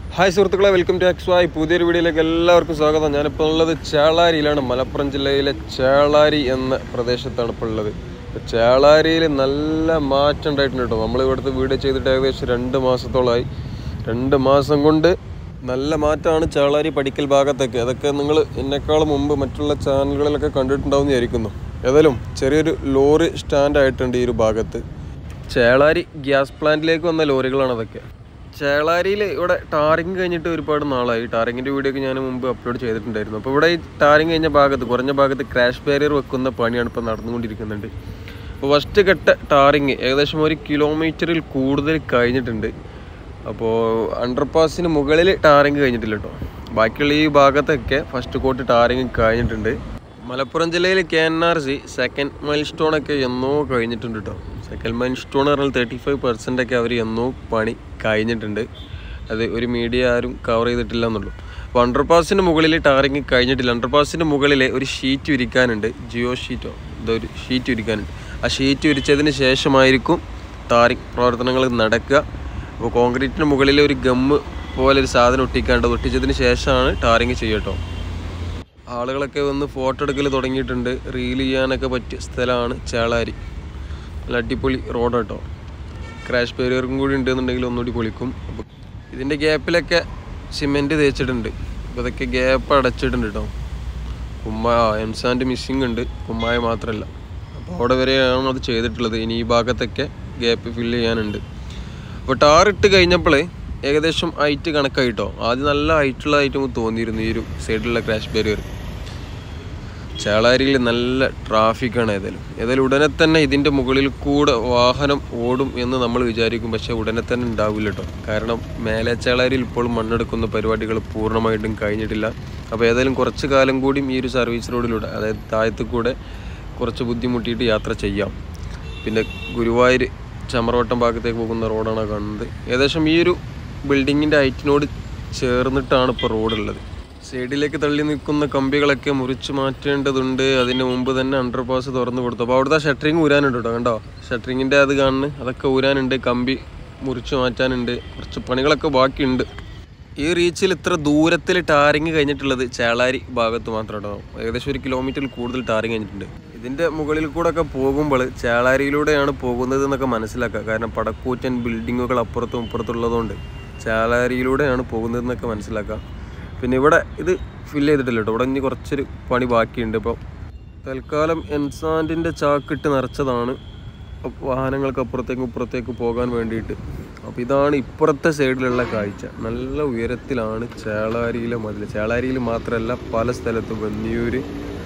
hi സുഹൃത്തുക്കളെ welcome to X വായ് പുതിയൊരു വീഡിയോയിലേക്ക് എല്ലാവർക്കും സ്വാഗതം ഞാനിപ്പോൾ ഉള്ളത് ചേളാരിയിലാണ് മലപ്പുറം ജില്ലയിലെ ചേളാരി എന്ന പ്രദേശത്താണ് ഇപ്പോൾ ഉള്ളത് ഇപ്പോൾ ചേളാരിയിൽ നല്ല മാറ്റം ഉണ്ടായിട്ടുണ്ട് കേട്ടോ നമ്മൾ ഇവിടുത്തെ വീഡിയോ ചെയ്തിട്ട് ഏകദേശം രണ്ട് മാസത്തോളമായി രണ്ട് മാസം കൊണ്ട് നല്ല മാറ്റമാണ് ചേളാരി പഠിക്കൽ ഭാഗത്തൊക്കെ അതൊക്കെ നിങ്ങൾ എന്നെക്കാളും മുമ്പ് മറ്റുള്ള ചാനലുകളിലൊക്കെ കണ്ടിട്ടുണ്ടാവും എന്ന് വിചാരിക്കുന്നു ഏതായാലും ചെറിയൊരു ലോറി സ്റ്റാൻഡ് ആയിട്ടുണ്ട് ഈ ഒരു ഭാഗത്ത് ചേളാരി ഗ്യാസ് പ്ലാന്റിലേക്ക് വന്ന ലോറികളാണ് അതൊക്കെ ചേളാരിയിൽ ഇവിടെ ടാറിങ് കഴിഞ്ഞിട്ട് ഒരുപാട് നാളായി ടാറിങ്ങിൻ്റെ വീഡിയോ ഒക്കെ ഞാൻ മുമ്പ് അപ്ലോഡ് ചെയ്തിട്ടുണ്ടായിരുന്നു അപ്പോൾ ഇവിടെ ഈ ടാറിങ് കഴിഞ്ഞ ഭാഗത്ത് കുറഞ്ഞ ഭാഗത്ത് ക്രാഷ് ബാരിയർ വെക്കുന്ന പണിയാണ് ഇപ്പോൾ നടന്നുകൊണ്ടിരിക്കുന്നുണ്ട് അപ്പോൾ ഫസ്റ്റ് ഘട്ട ടാറിങ് ഏകദേശം ഒരു കിലോമീറ്ററിൽ കൂടുതൽ കഴിഞ്ഞിട്ടുണ്ട് അപ്പോൾ അണ്ടർപാസിന് മുകളിൽ ടാറിങ് കഴിഞ്ഞിട്ടില്ല കേട്ടോ ബാക്കിയുള്ള ഈ ഭാഗത്തൊക്കെ ഫസ്റ്റ് കോട്ട് ടാറിങ് കഴിഞ്ഞിട്ടുണ്ട് മലപ്പുറം ജില്ലയിൽ K N R C second milestone ഒക്കെ എന്നോ കഴിഞ്ഞിട്ടുണ്ട് കേട്ടോ സെക്കൻഡ് മൈൽ സ്റ്റോൺ പറഞ്ഞാൽ തേർട്ടി ഫൈവ് പെർസെൻ്റ് ഒക്കെ അവർ എന്നോ പണി കഴിഞ്ഞിട്ടുണ്ട് അത് ഒരു മീഡിയ ആരും കവർ ചെയ്തിട്ടില്ല എന്നുള്ളൂ അപ്പോൾ അണ്ടർപാസിന് മുകളിൽ ടാറിങ് കഴിഞ്ഞിട്ടില്ല അണ്ടർപാസിന് മുകളിൽ ഒരു ഷീറ്റ് വിരിക്കാനുണ്ട് ജിയോ ഷീറ്റോ എന്തോ ഒരു ഷീറ്റ് വിരിക്കാനുണ്ട് ആ ഷീറ്റ് വിരിച്ചതിന് ശേഷമായിരിക്കും ടാറിങ് പ്രവർത്തനങ്ങൾ നടക്കുക അപ്പോൾ കോൺക്രീറ്റിന് മുകളിൽ ഒരു ഗമ്മ് പോലെ ഒരു സാധനം ഒട്ടിക്കാണ്ട് ഒട്ടിച്ചതിന് ശേഷമാണ് ടാറിങ് ചെയ്യട്ടോ ആളുകളൊക്കെ വന്ന് ഫോട്ടോ എടുക്കൽ തുടങ്ങിയിട്ടുണ്ട് റീൽ ചെയ്യാനൊക്കെ പറ്റിയ സ്ഥലമാണ് ചേളാരി നല്ല അടിപൊളി റോഡ് കേട്ടോ ക്രാഷ് ബാരിയറും കൂടി ഉണ്ടെന്നുണ്ടെങ്കിൽ ഒന്നുകൂടി പൊളിക്കും അപ്പോൾ ഇതിൻ്റെ ഗ്യാപ്പിലൊക്കെ സിമെൻറ്റ് തേച്ചിട്ടുണ്ട് അപ്പോൾ അതൊക്കെ ഗ്യാപ്പ് അടച്ചിട്ടുണ്ട് കേട്ടോ കുമ്മായ എംസാൻ്റെ മിസ്സിങ് ഉണ്ട് കുമ്മായ മാത്രമല്ല അപ്പോൾ അവിടെ വരെയാണ് അത് ചെയ്തിട്ടുള്ളത് ഇനി ഈ ഭാഗത്തൊക്കെ ഗ്യാപ്പ് ഫില്ല് ചെയ്യാനുണ്ട് അപ്പോൾ ടാറിട്ട് കഴിഞ്ഞപ്പോൾ ഏകദേശം ഹൈറ്റ് കണക്കായിട്ടോ ആദ്യം നല്ല ഹൈറ്റുള്ള ആയിട്ട് നമുക്ക് തോന്നിയിരുന്നു ഈ ഒരു സൈഡിലുള്ള ക്രാഷ് ബാരിയർ ചേളാരിയിൽ നല്ല ട്രാഫിക്കാണ് ഏതായാലും ഏതായാലും ഉടനെ തന്നെ ഇതിൻ്റെ മുകളിൽ കൂടെ വാഹനം ഓടും എന്ന് നമ്മൾ വിചാരിക്കും പക്ഷേ ഉടനെ തന്നെ ഉണ്ടാവില്ല കേട്ടോ കാരണം മേലെ ചേളാരിയിൽ ഇപ്പോൾ മണ്ണെടുക്കുന്ന പരിപാടികൾ പൂർണ്ണമായിട്ടും കഴിഞ്ഞിട്ടില്ല അപ്പോൾ ഏതായാലും കുറച്ച് കാലം കൂടിയും ഈ ഒരു സർവീസ് റോഡിലൂടെ അതായത് താഴത്ത് കൂടെ കുറച്ച് ബുദ്ധിമുട്ടിയിട്ട് യാത്ര ചെയ്യാം പിന്നെ ഗുരുവായൂർ ചമറവട്ടം ഭാഗത്തേക്ക് പോകുന്ന റോഡാണ് കാണുന്നത് ഏകദേശം ഈ ഒരു ബിൽഡിങ്ങിൻ്റെ ഹൈറ്റിനോട് ചേർന്നിട്ടാണ് ഇപ്പോൾ റോഡുള്ളത് സൈഡിലേക്ക് തള്ളി നിൽക്കുന്ന കമ്പികളൊക്കെ മുറിച്ച് മാറ്റേണ്ടതുണ്ട് അതിന് മുമ്പ് തന്നെ അണ്ടർപാസ് തുറന്നു കൊടുത്തു അപ്പോൾ അവിടുത്തെ ഷട്ടറിങ് ഊരാനുണ്ട് കേട്ടോ കണ്ടോ ഷട്ടറിങ്ങിൻ്റെ അത് കാണുന്നു അതൊക്കെ ഊരാനുണ്ട് കമ്പി മുറിച്ച് മാറ്റാനുണ്ട് കുറച്ച് പണികളൊക്കെ ബാക്കിയുണ്ട് ഈ റീച്ചിൽ ഇത്ര ദൂരത്തിൽ ടാറിങ് കഴിഞ്ഞിട്ടുള്ളത് ചേളാരി ഭാഗത്ത് മാത്രം കേട്ടോ ഏകദേശം ഒരു കിലോമീറ്ററിൽ കൂടുതൽ ടാറിങ് കഴിഞ്ഞിട്ടുണ്ട് ഇതിൻ്റെ മുകളിൽ കൂടെ ഒക്കെ പോകുമ്പോൾ ചേളാരിയിലൂടെയാണ് പോകുന്നത് എന്നൊക്കെ മനസ്സിലാക്കുക കാരണം പടക്കൂറ്റൻ ബിൽഡിങ്ങുകൾ അപ്പുറത്തും ഇപ്പുറത്തുള്ളതുകൊണ്ട് ചേളാരിയിലൂടെയാണ് പോകുന്നതെന്നൊക്കെ മനസ്സിലാക്കുക പിന്നെ ഇവിടെ ഇത് ഫില്ല് ചെയ്തിട്ടില്ല കേട്ടോ ഇവിടെ ഇനി കുറച്ചൊരു പണി ബാക്കിയുണ്ട് ഇപ്പോൾ തൽക്കാലം എൻസാൻഡിൻ്റെ ചാക്കിട്ട് നിറച്ചതാണ് വാഹനങ്ങൾക്ക് അപ്പുറത്തേക്കും ഇപ്പുറത്തേക്ക് പോകാൻ വേണ്ടിയിട്ട് അപ്പോൾ ഇതാണ് ഇപ്പുറത്തെ സൈഡിലുള്ള കാഴ്ച നല്ല ഉയരത്തിലാണ് ചേളാരിയിലെ മതിൽ ചേളാരിയിൽ മാത്രമല്ല പല സ്ഥലത്തും വെന്നിയൂര്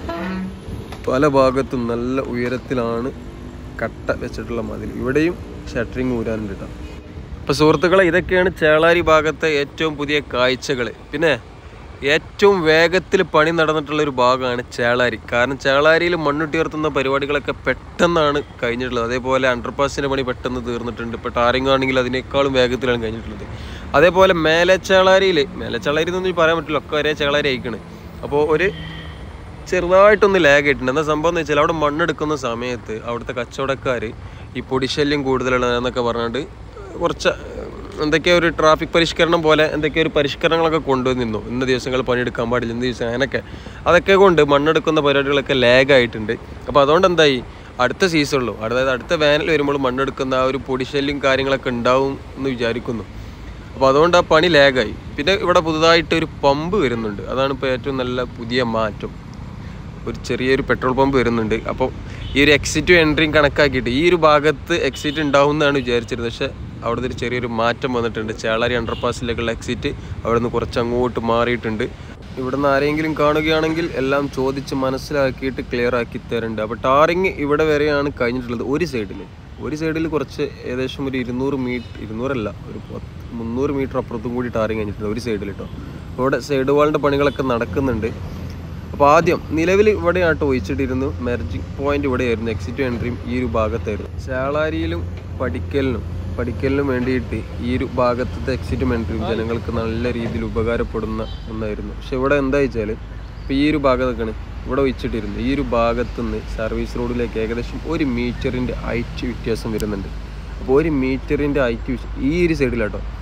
പല ഭാഗത്തും നല്ല ഉയരത്തിലാണ് കട്ട വെച്ചിട്ടുള്ള മതിൽ ഇവിടെയും ഷട്ടറിങ് ഊരാനുണ്ട് കേട്ടോ അപ്പോൾ സുഹൃത്തുക്കളെ ഇതൊക്കെയാണ് ചേളാരി ഭാഗത്തെ ഏറ്റവും പുതിയ കാഴ്ചകൾ പിന്നെ ഏറ്റവും വേഗത്തിൽ പണി നടന്നിട്ടുള്ള ഒരു ഭാഗമാണ് ചേളാരി കാരണം ചേളാരിയിൽ മണ്ണുട്ടിയർത്തുന്ന പരിപാടികളൊക്കെ പെട്ടെന്നാണ് കഴിഞ്ഞിട്ടുള്ളത് അതേപോലെ അണ്ടർപാസിൻ്റെ പണി പെട്ടെന്ന് തീർന്നിട്ടുണ്ട് ഇപ്പോൾ ടാറിങ് ആണെങ്കിൽ അതിനേക്കാളും വേഗത്തിലാണ് കഴിഞ്ഞിട്ടുള്ളത് അതേപോലെ മേലെ ചേളാരിയിൽ മേലെ ചേളാരി എന്നൊന്നും പറയാൻ പറ്റില്ല ഒക്കെ ഒരേ ചേളാരി അയക്കണ് അപ്പോൾ ഒരു ചെറുതായിട്ടൊന്ന് ലാഗ് ആയിട്ടുണ്ട് എന്താ സംഭവം എന്ന് വെച്ചാൽ അവിടെ മണ്ണെടുക്കുന്ന സമയത്ത് അവിടുത്തെ കച്ചവടക്കാർ ഈ പൊടിശല്യം കൂടുതലുള്ളതെന്നൊക്കെ പറഞ്ഞിട്ട് കുറച്ച് എന്തൊക്കെയോ ഒരു ട്രാഫിക് പരിഷ്കരണം പോലെ എന്തൊക്കെയോ ഒരു പരിഷ്കരണങ്ങളൊക്കെ കൊണ്ടുവന്നിരുന്നു ഇന്ന ദിവസങ്ങൾ പണിയെടുക്കാൻ പാടില്ല ഇന്ന ദിവസം അങ്ങനെയൊക്കെ അതൊക്കെ കൊണ്ട് മണ്ണെടുക്കുന്ന പരിപാടികളൊക്കെ ലാഗ് ആയിട്ടുണ്ട് അപ്പോൾ അതുകൊണ്ട് എന്തായി അടുത്ത സീസണിലോ അതായത് അടുത്ത വേനൽ വരുമ്പോൾ മണ്ണെടുക്കുന്ന ആ ഒരു പൊടിശല്യം കാര്യങ്ങളൊക്കെ ഉണ്ടാവും എന്ന് വിചാരിക്കുന്നു അപ്പോൾ അതുകൊണ്ട് ആ പണി ലാഗായി പിന്നെ ഇവിടെ പുതുതായിട്ട് ഒരു പമ്പ് വരുന്നുണ്ട് അതാണ് ഇപ്പോൾ ഏറ്റവും നല്ല പുതിയ മാറ്റം ഒരു ചെറിയൊരു പെട്രോൾ പമ്പ് വരുന്നുണ്ട് അപ്പോൾ ഈ ഒരു എക്സിറ്റും എൻട്രിയും കണക്കാക്കിയിട്ട് ഈ ഒരു ഭാഗത്ത് എക്സിറ്റ് ഉണ്ടാവും എന്നാണ് വിചാരിച്ചിരുന്നത് പക്ഷേ അവിടുന്ന് ഒരു ചെറിയൊരു മാറ്റം വന്നിട്ടുണ്ട് ചേളാരി അണ്ടർപാസിലേക്കുള്ള എക്സിറ്റ് അവിടെ നിന്ന് കുറച്ച് അങ്ങോട്ട് മാറിയിട്ടുണ്ട് ഇവിടുന്ന് ആരെങ്കിലും കാണുകയാണെങ്കിൽ എല്ലാം ചോദിച്ച് മനസ്സിലാക്കിയിട്ട് ക്ലിയർ ആക്കി തരുന്നുണ്ട് അപ്പോൾ ടാറിങ് ഇവിടെ വരെയാണ് കഴിഞ്ഞിട്ടുള്ളത് ഒരു സൈഡിൽ ഒരു സൈഡിൽ കുറച്ച് ഏകദേശം ഒരു ഇരുന്നൂറ് മീറ്റർ ഇരുന്നൂറല്ല ഒരു പത്ത് മുന്നൂറ് മീറ്റർ അപ്പുറത്തും കൂടി ടാറിങ് കഴിഞ്ഞിട്ടുണ്ട് ഒരു സൈഡിൽ കേട്ടോ ഇവിടെ സൈഡ് വാളിൻ്റെ പണികളൊക്കെ നടക്കുന്നുണ്ട് അപ്പോൾ ആദ്യം നിലവിൽ ഇവിടെയാട്ടോ ഒഴിച്ചിട്ടിരുന്നു മെർജിങ് പോയിന്റ് ഇവിടെയായിരുന്നു എക്സിറ്റും എൻട്രിയും ഈ ഒരു ഭാഗത്തായിരുന്നു ചേളാരിയിലും പഠിക്കലിനും പഠിക്കലിനും വേണ്ടിയിട്ട് ഈ ഒരു ഭാഗത്തെ എക്സിറ്റും എൻട്രിയും ജനങ്ങൾക്ക് നല്ല രീതിയിൽ ഉപകാരപ്പെടുന്ന ഒന്നായിരുന്നു പക്ഷെ ഇവിടെ എന്താ വെച്ചാൽ ഇപ്പോൾ ഈ ഒരു ഭാഗത്തൊക്കെയാണ് ഇവിടെ വെച്ചിട്ടിരുന്നു ഈ ഒരു ഭാഗത്തു നിന്ന് സർവീസ് റോഡിലേക്ക് ഏകദേശം ഒരു മീറ്ററിൻ്റെ ഹൈറ്റ് വ്യത്യാസം വരുന്നുണ്ട് അപ്പോൾ ഒരു മീറ്ററിൻ്റെ ഹൈറ്റ് ഈ ഒരു സൈഡിലാട്ടോ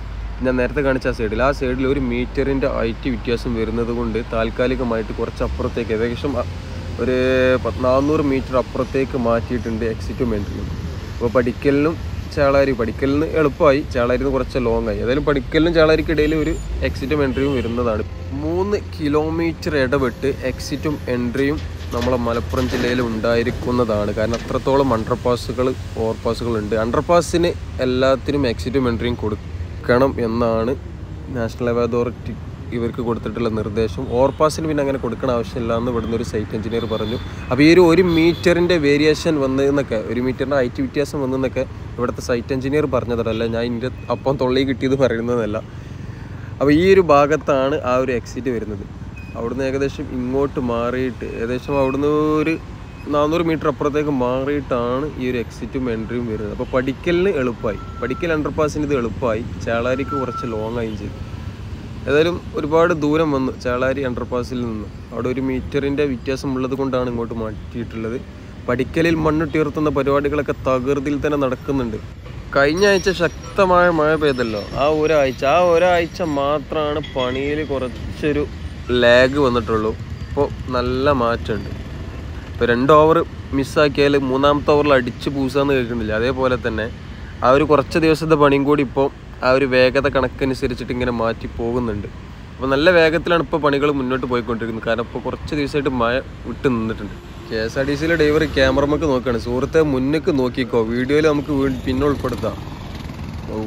ഞാൻ നേരത്തെ കാണിച്ച ആ സൈഡിൽ ആ സൈഡിൽ ഒരു മീറ്ററിൻ്റെ ഹൈറ്റ് വ്യത്യാസം വരുന്നത് കൊണ്ട് താൽക്കാലികമായിട്ട് കുറച്ച് അപ്പുറത്തേക്ക് ഏകദേശം അ- ഒരു പത്ത് നാനൂറ് മീറ്റർ അപ്പുറത്തേക്ക് മാറ്റിയിട്ടുണ്ട് എക്സിറ്റും എൻട്രിയും അപ്പോൾ പഠിക്കലിനും ചേളാരി പഠിക്കലിന് എളുപ്പമായി ചേളാരിന്ന് കുറച്ച് ലോങ് ആയി ഏതായാലും പഠിക്കലിനും ചേളാരിക്കിടയിൽ ഒരു എക്സിറ്റും എൻട്രിയും വരുന്നതാണ് മൂന്ന് കിലോമീറ്റർ ഇടവിട്ട് എക്സിറ്റും എൻട്രിയും നമ്മളെ മലപ്പുറം ജില്ലയിൽ ഉണ്ടായിരിക്കുന്നതാണ് കാരണം അത്രത്തോളം അണ്ടർപാസുകൾ ഓവർപാസുകൾ ഉണ്ട് അണ്ടർപാസിന് എല്ലാത്തിനും എക്സിറ്റും എൻട്രിയും കൊടുക്കണം എന്നാണ് നാഷണൽ ഹൈവേ അതോറിറ്റി ഇവർക്ക് കൊടുത്തിട്ടുള്ള നിർദ്ദേശം ഓവർപാസിന് പിന്നെ അങ്ങനെ കൊടുക്കണ ആവശ്യമില്ല എന്ന് ഇവിടുന്ന് ഒരു സൈറ്റ് എഞ്ചിനീയർ പറഞ്ഞു അപ്പോൾ ഈ ഒരു ഒരു മീറ്ററിൻ്റെ വേരിയേഷൻ വന്നതെന്നൊക്കെ ഒരു മീറ്ററിൻ്റെ ഹൈറ്റ് വ്യത്യാസം വന്നതെന്നൊക്കെ ഇവിടുത്തെ സൈറ്റ് എഞ്ചിനീയർ പറഞ്ഞതല്ല ഞാൻ ഇതിൻ്റെ അപ്പം തൊള്ളി കിട്ടിയത് പറയുന്നതല്ല അപ്പോൾ ഈ ഒരു ഭാഗത്താണ് ആ ഒരു എക്സിറ്റ് വരുന്നത് അവിടുന്ന് ഏകദേശം ഇങ്ങോട്ട് മാറിയിട്ട് ഏകദേശം അവിടുന്ന് ഒരു നാനൂറ് മീറ്റർ അപ്പുറത്തേക്ക് മാറിയിട്ടാണ് ഈ ഒരു എക്സിറ്റും എൻട്രിയും വരുന്നത് അപ്പോൾ പഠിക്കലിന് എളുപ്പമായി പഠിക്കൽ അണ്ടർപാസിന് ഇത് എളുപ്പമായി ചേളാരിക്ക് കുറച്ച് ലോങ് ആയും ചെയ്തു ഏതായാലും ഒരുപാട് ദൂരം വന്നു ചേളാരി അണ്ടർപാസിൽ നിന്ന് അവിടെ ഒരു മീറ്ററിൻ്റെ വ്യത്യാസം ഉള്ളത് കൊണ്ടാണ് ഇങ്ങോട്ട് മാറ്റിയിട്ടുള്ളത് പഠിക്കലിൽ മണ്ണിട്ടുയർത്തുന്ന പരിപാടികളൊക്കെ തകൃതിയിൽ തന്നെ നടക്കുന്നുണ്ട് കഴിഞ്ഞ ആഴ്ച ശക്തമായ മഴ പെയ്തല്ലോ ആ ഒരാഴ്ച ആ ഒരാഴ്ച മാത്രമാണ് പണിയിൽ കുറച്ചൊരു ലാഗ് വന്നിട്ടുള്ളൂ ഇപ്പോൾ നല്ല മാറ്റമുണ്ട് ഇപ്പോൾ രണ്ട് ഓവർ മിസ്സാക്കിയാൽ മൂന്നാമത്തെ ഓവറിൽ അടിച്ച് പൂസാന്ന് കേൾക്കുന്നില്ല അതേപോലെ തന്നെ ആ ഒരു കുറച്ച് ദിവസത്തെ പണിയും കൂടി ഇപ്പോൾ ആ ഒരു വേഗത കണക്കനുസരിച്ചിട്ട് ഇങ്ങനെ മാറ്റി പോകുന്നുണ്ട് അപ്പോൾ നല്ല വേഗത്തിലാണ് ഇപ്പോൾ പണികൾ മുന്നോട്ട് പോയിക്കൊണ്ടിരിക്കുന്നത് കാരണം ഇപ്പോൾ കുറച്ച് ദിവസമായിട്ട് മഴ വിട്ട് നിന്നിട്ടുണ്ട് കെ എസ് ആർ ടി സിയിലെ ഡ്രൈവർ ക്യാമറമൊക്കെ നോക്കുകയാണ് സുഹൃത്തെ മുന്നേക്ക് നോക്കിക്കോ വീഡിയോയിൽ നമുക്ക് വീ- പിന്നെ ഉൾപ്പെടുത്താം ഓ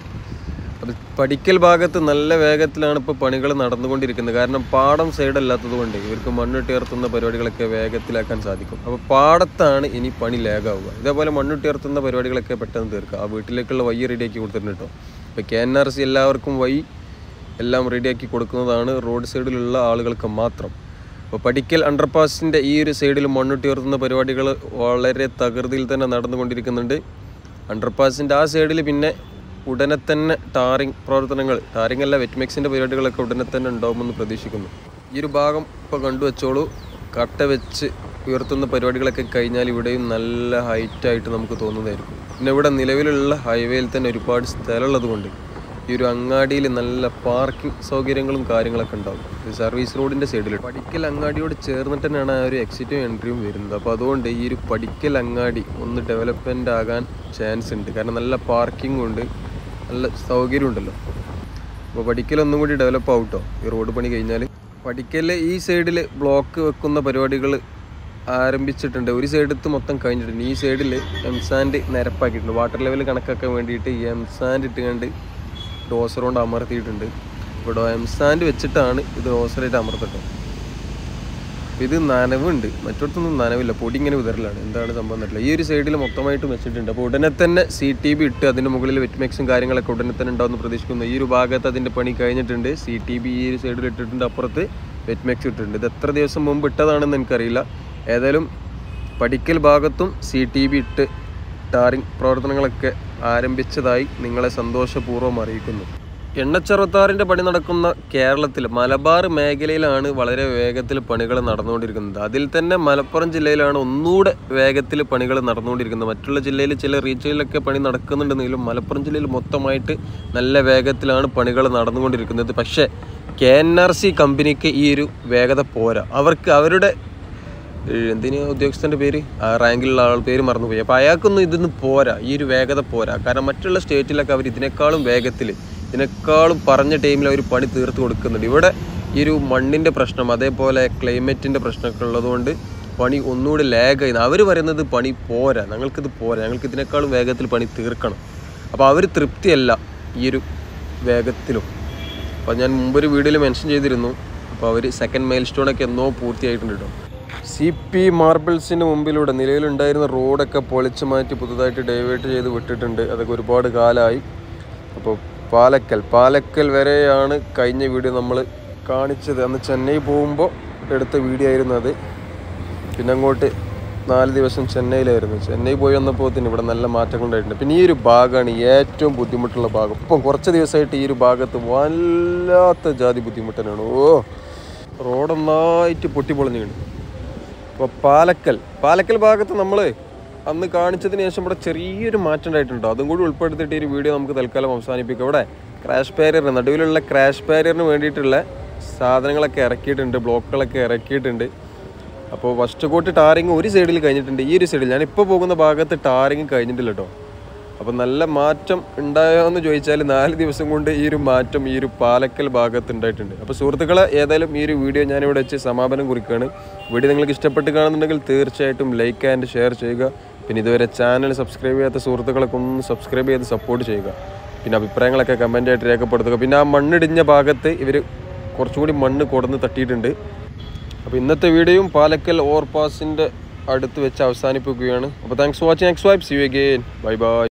അത് പഠിക്കൽ ഭാഗത്ത് നല്ല വേഗത്തിലാണ് ഇപ്പോൾ പണികൾ നടന്നുകൊണ്ടിരിക്കുന്നത് കാരണം പാടം സൈഡ് അല്ലാത്തത് കൊണ്ട് ഇവർക്ക് മണ്ണിട്ടുയർത്തുന്ന പരിപാടികളൊക്കെ വേഗത്തിലാക്കാൻ സാധിക്കും അപ്പോൾ പാടത്താണ് ഇനി പണി ലാഗാവുക ഇതേപോലെ മണ്ണിട്ടുയർത്തുന്ന പരിപാടികളൊക്കെ പെട്ടെന്ന് തീർക്കുക ആ വീട്ടിലേക്കുള്ള വഴി റെഡിയാക്കി കൊടുത്തിട്ടുണ്ട് കേട്ടോ ഇപ്പോൾ കെ എൻ ആർ സി എല്ലാവർക്കും വഴി എല്ലാം റെഡിയാക്കി കൊടുക്കുന്നതാണ് റോഡ് സൈഡിലുള്ള ആളുകൾക്ക് മാത്രം അപ്പോൾ പഠിക്കൽ അണ്ടർപാസിൻ്റെ ഈ ഒരു സൈഡിൽ മണ്ണിട്ടുയർത്തുന്ന പരിപാടികൾ വളരെ തകൃതിയിൽ തന്നെ നടന്നുകൊണ്ടിരിക്കുന്നുണ്ട് അണ്ടർപാസിൻ്റെ ആ സൈഡിൽ പിന്നെ ഉടനെ തന്നെ ടാറിങ് പ്രവർത്തനങ്ങൾ ടാറിങ് അല്ല വെറ്റ്മെക്സിൻ്റെ പരിപാടികളൊക്കെ ഉടനെ തന്നെ ഉണ്ടാകുമെന്ന് പ്രതീക്ഷിക്കുന്നു ഈ ഒരു ഭാഗം ഇപ്പോൾ കണ്ടുവച്ചോളൂ കട്ട വെച്ച് ഉയർത്തുന്ന പരിപാടികളൊക്കെ കഴിഞ്ഞാൽ ഇവിടെയും നല്ല ഹൈറ്റായിട്ട് നമുക്ക് തോന്നുന്നതായിരിക്കും പിന്നെ ഇവിടെ നിലവിലുള്ള ഹൈവേയിൽ തന്നെ ഒരുപാട് സ്ഥലമുള്ളത് കൊണ്ട് ഈ ഒരു അങ്ങാടിയിൽ നല്ല പാർക്കിംഗ് സൗകര്യങ്ങളും കാര്യങ്ങളൊക്കെ ഉണ്ടാവും ഇത് സർവീസ് റോഡിൻ്റെ സൈഡിൽ പഠിക്കൽ അങ്ങാടിയോട് ചേർന്നിട്ട് തന്നെയാണ് ആ ഒരു എക്സിറ്റും എൻട്രിയും വരുന്നത് അപ്പോൾ അതുകൊണ്ട് ഈ ഒരു പഠിക്കൽ അങ്ങാടി ഒന്ന് ഡെവലപ്മെൻ്റ് ആകാൻ ചാൻസ് ഉണ്ട് കാരണം നല്ല പാർക്കിംഗ് ഉണ്ട് നല്ല സൗകര്യം ഉണ്ടല്ലോ അപ്പോൾ പഠിക്കൽ ഒന്നും കൂടി ഡെവലപ്പ് ആവട്ടോ ഈ റോഡ് പണി കഴിഞ്ഞാൽ പഠിക്കൽ ഈ സൈഡിൽ ബ്ലോക്ക് വെക്കുന്ന പരിപാടികൾ ആരംഭിച്ചിട്ടുണ്ട് ഒരു സൈഡത്ത് മൊത്തം കഴിഞ്ഞിട്ടുണ്ട് ഈ സൈഡിൽ എംസാൻഡ് നിരപ്പാക്കിയിട്ടുണ്ട് വാട്ടർ ലെവൽ കണക്കാക്കാൻ വേണ്ടിയിട്ട് ഈ എംസാൻഡ് ഇട്ടുകൊണ്ട് ഡോസർ കൊണ്ട് അമർത്തിയിട്ടുണ്ട് ഇവിടെ എംസാൻഡ് വെച്ചിട്ടാണ് ഇത് ഡോസറായിട്ട് അമർത്തിട്ടോ ഇത് നനവുണ്ട് മറ്റിടത്തൊന്നും നനവില്ല പൊടി ഇങ്ങനെ വിതറലാണ് എന്താണ് സംഭവം എന്നറിയില്ല ഈ ഒരു സൈഡിൽ മൊത്തമായിട്ടും വെച്ചിട്ടുണ്ട് അപ്പോൾ ഉടനെ തന്നെ സി ടി ബി ഇട്ട് അതിൻ്റെ മുകളിൽ വെറ്റ്മെക്സും കാര്യങ്ങളൊക്കെ ഉടനെ തന്നെ ഉണ്ടാവുമെന്ന് പ്രതീക്ഷിക്കുന്നു ഈ ഒരു ഭാഗത്ത് അതിൻ്റെ പണി കഴിഞ്ഞിട്ടുണ്ട് സി ടി ബി ഈ ഒരു സൈഡിൽ ഇട്ടിട്ടുണ്ട് അപ്പുറത്ത് വെറ്റ്മെക്സ് ഇട്ടിട്ടുണ്ട് ഇത് എത്ര ദിവസം മുമ്പ് ഇട്ടതാണെന്ന് എനിക്കറിയില്ല ഏതായാലും പഠിക്കൽ ഭാഗത്തും സി ടി ബി ഇട്ട് ടാറിംഗ് പ്രവർത്തനങ്ങളൊക്കെ ആരംഭിച്ചതായി നിങ്ങളെ സന്തോഷപൂർവ്വം അറിയിക്കുന്നു എണ്ണച്ചറുത്താറിൻ്റെ പണി നടക്കുന്ന കേരളത്തിൽ മലബാർ മേഖലയിലാണ് വളരെ വേഗത്തിൽ പണികൾ നടന്നുകൊണ്ടിരിക്കുന്നത് അതിൽ തന്നെ മലപ്പുറം ജില്ലയിലാണ് ഒന്നുകൂടെ വേഗത്തിൽ പണികൾ നടന്നുകൊണ്ടിരിക്കുന്നത് മറ്റുള്ള ജില്ലയിൽ ചില റീച്ചുകളിലൊക്കെ പണി നടക്കുന്നുണ്ടെങ്കിലും മലപ്പുറം ജില്ലയിൽ മൊത്തമായിട്ട് നല്ല വേഗത്തിലാണ് പണികൾ നടന്നുകൊണ്ടിരിക്കുന്നത് പക്ഷേ കെ എൻ ആർ സി കമ്പനിക്ക് ഈ ഒരു വേഗത പോരാ അവർക്ക് അവരുടെ ഏഹ് എന്തിന് ഉദ്യോഗസ്ഥൻ്റെ പേര് ആ റാങ്കിലുള്ള ആൾ പേര് മറന്നുപോയി അപ്പോൾ അയാൾക്കൊന്നും ഇതൊന്നും പോരാ ഈ ഒരു വേഗത പോരാ കാരണം മറ്റുള്ള സ്റ്റേറ്റിലൊക്കെ അവർ ഇതിനേക്കാളും വേഗത്തിൽ ഇതിനേക്കാളും പറഞ്ഞ ടൈമിൽ അവർ പണി തീർത്ത് കൊടുക്കുന്നുണ്ട് ഇവിടെ ഈ ഒരു മണ്ണിൻ്റെ പ്രശ്നം അതേപോലെ ക്ലൈമറ്റിൻ്റെ പ്രശ്നമൊക്കെ ഉള്ളതുകൊണ്ട് പണി ഒന്നുകൂടി ലാഗ് ആയി അവർ പറയുന്നത് പണി പോരാ ഞങ്ങൾക്കിത് പോരാ ഞങ്ങൾക്ക് ഇതിനേക്കാളും വേഗത്തിൽ പണി തീർക്കണം അപ്പോൾ അവർ തൃപ്തിയല്ല ഈ ഒരു വേഗത്തിലും അപ്പോൾ ഞാൻ മുമ്പൊരു വീഡിയോയിൽ മെൻഷൻ ചെയ്തിരുന്നു അപ്പോൾ അവർ സെക്കൻഡ് മൈൽ സ്റ്റോണൊക്കെ എന്നോ പൂർത്തിയായിട്ടുണ്ട് കേട്ടോ സി പി മാർബിൾസിന് മുമ്പിലൂടെ നിലവിലുണ്ടായിരുന്ന റോഡൊക്കെ പൊളിച്ചു മാറ്റി പുതുതായിട്ട് ഡൈവേർട്ട് ചെയ്ത് വിട്ടിട്ടുണ്ട് അതൊക്കെ ഒരുപാട് കാലമായി അപ്പോൾ പാലക്കൽ പാലക്കൽ വരെയാണ് കഴിഞ്ഞ വീഡിയോ നമ്മൾ കാണിച്ചത് അന്ന് ചെന്നൈ പോകുമ്പോൾ എടുത്ത വീഡിയോ ആയിരുന്നു അത് പിന്നെ അങ്ങോട്ട് നാല് ദിവസം ചെന്നൈയിലായിരുന്നു ചെന്നൈ പോയി വന്നപ്പോൾ തന്നെ ഇവിടെ നല്ല മാറ്റങ്ങൾ ഉണ്ടായിട്ടുണ്ട് പിന്നെ ഈ ഒരു ഭാഗമാണ് ഏറ്റവും ബുദ്ധിമുട്ടുള്ള ഭാഗം ഇപ്പം കുറച്ച് ദിവസമായിട്ട് ഈ ഒരു ഭാഗത്ത് വല്ലാത്ത ജാതി ബുദ്ധിമുട്ട് തന്നെയാണ് ഓ റോഡ് ഒന്നായിട്ട് പൊട്ടിപ്പൊളിഞ്ഞുണ്ട് അപ്പോൾ പാലക്കൽ പാലക്കൽ ഭാഗത്ത് നമ്മൾ അന്ന് കാണിച്ചതിന് ശേഷം ഇവിടെ ചെറിയൊരു മാറ്റം ഉണ്ടായിട്ടുണ്ടോ അതും കൂടി ഉൾപ്പെടുത്തിയിട്ട് ഈ ഒരു വീഡിയോ നമുക്ക് തൽക്കാലം അവസാനിപ്പിക്കാം ഇവിടെ ക്രാഷ് ബാരിയർ നടുവിലുള്ള ക്രാഷ് ബാരിയറിന് വേണ്ടിയിട്ടുള്ള സാധനങ്ങളൊക്കെ ഇറക്കിയിട്ടുണ്ട് ബ്ലോക്കുകളൊക്കെ ഇറക്കിയിട്ടുണ്ട് അപ്പോൾ ഫസ്റ്റ് കോട്ട് ടാറിങ് ഒരു സൈഡിൽ കഴിഞ്ഞിട്ടുണ്ട് ഈ ഒരു സൈഡിൽ ഞാനിപ്പോൾ പോകുന്ന ഭാഗത്ത് ടാറിങ് കഴിഞ്ഞിട്ടില്ല കേട്ടോ അപ്പോൾ നല്ല മാറ്റം ഉണ്ടായോ എന്ന് ചോദിച്ചാൽ നാല് ദിവസം കൊണ്ട് ഈ ഒരു മാറ്റം ഈ ഒരു പാലക്കൽ ഭാഗത്ത് ഉണ്ടായിട്ടുണ്ട് അപ്പോൾ സുഹൃത്തുക്കളെ ഏതായാലും ഈ ഒരു വീഡിയോ ഞാനിവിടെ വെച്ച് സമാപനം കുറിക്കുകയാണ് വീഡിയോ നിങ്ങൾക്ക് ഇഷ്ടപ്പെട്ട് കാണുന്നുണ്ടെങ്കിൽ തീർച്ചയായിട്ടും ലൈക്ക് ആൻഡ് ഷെയർ ചെയ്യുക പിന്നെ ഇതുവരെ ചാനൽ സബ്സ്ക്രൈബ് ചെയ്യാത്ത സുഹൃത്തുക്കളൊക്കെ ഒന്ന് സബ്സ്ക്രൈബ് ചെയ്ത് സപ്പോർട്ട് ചെയ്യുക പിന്നെ അഭിപ്രായങ്ങളൊക്കെ കമൻ്റ് ആയിട്ട് രേഖപ്പെടുത്തുക പിന്നെ ആ മണ്ണിടിഞ്ഞ ഭാഗത്ത് ഇവർ കുറച്ചുകൂടി മണ്ണ് കൊടുന്ന് തട്ടിയിട്ടുണ്ട് അപ്പോൾ ഇന്നത്തെ വീഡിയോയും പാലക്കൽ ഓവർപാസിൻ്റെ അടുത്ത് വെച്ച് അവസാനിപ്പിക്കുകയാണ് അപ്പോൾ thanks for watching X vibe see you again bye by